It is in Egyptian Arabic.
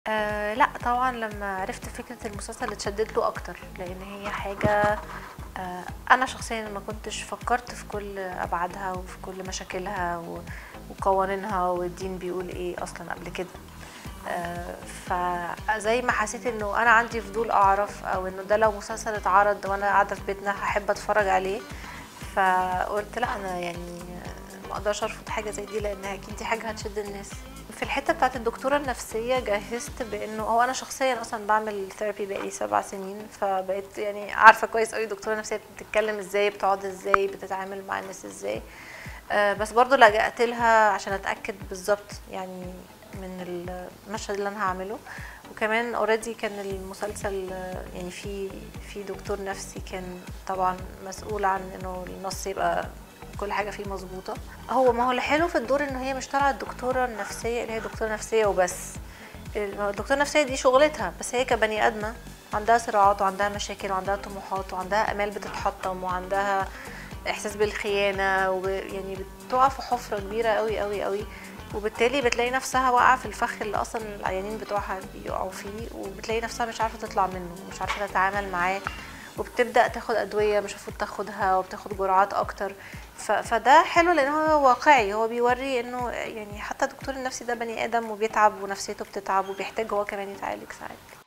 آآ لأ طبعًا لمّا عرفت فكرة المسلسل اتشدّيت له أكتر، لإن هي حاجة آآ أنا شخصيًا ما كنتش فكّرت في كل أبعادها وفي كل مشاكلها و وقوانينها والدين بيقول إيه أصلًا قبل كده. آآ فزي ما حسيت إنه أنا عندي فضول أعرف أو إنه ده لو مسلسل اتعرض وأنا قاعدة في بيتنا هاحب أتفرّج عليه، فقُلت لأ أنا يعني ما أقدرش أرفض حاجة زي دي لإن أكيد دي حاجة هتشد الناس. في الحتّة بتاعة الدكتورة النفسية جهّزت بإنه هو أنا شخصيًا أصلًا باعمل therapy بقى لي 7 سنين، فبقيت يعني عارفة كويس أوي الدكتورة النفسية بتتكلّم إزاي، بتقعد إزاي، بتتعامل مع الناس إزاي. آآ بس برضه لجأت لها عشان أتأكد بالضبط يعني من ال المشهد اللي أنا هاعمله، وكمان already كان المسلسل يعني في في دكتور نفسي كان طبعًا مسؤول عن إنه النص يبقى كل حاجة فيه مضبوطة. هو ما هو الحلو في الدور إن هي مش طالعة الدكتورة النفسية اللي هي دكتورة نفسية وبس، ال الدكتورة النفسية دي شغلتها، بس هي كبني آدمة عندها صراعات وعندها مشاكل وعندها طموحات وعندها آمال بتتحطّم وعندها إحساس بالخيانة وب يعني بتُقع في حُفرة كبيرة أوي، أوي، أوي، وبالتالي بتلاقي نفسها واقعة في الفخ اللي أصلًا العيانين بتوعها بيقعوا فيه، وبتلاقي نفسها مش عارفة تطلع منه، ومش عارفة تتعامل معاه، وبتبدأ تاخد أدوية مش المفروض تاخدها وبتاخد جرعات أكتر. ف فده حلو لإن هو واقعي، هو بيورّي إنه يعني حتى الدكتور النفسي ده بني آدم وبيتعب ونفسيته بتتعب وبيحتاج هو كمان يتعالج ساعات.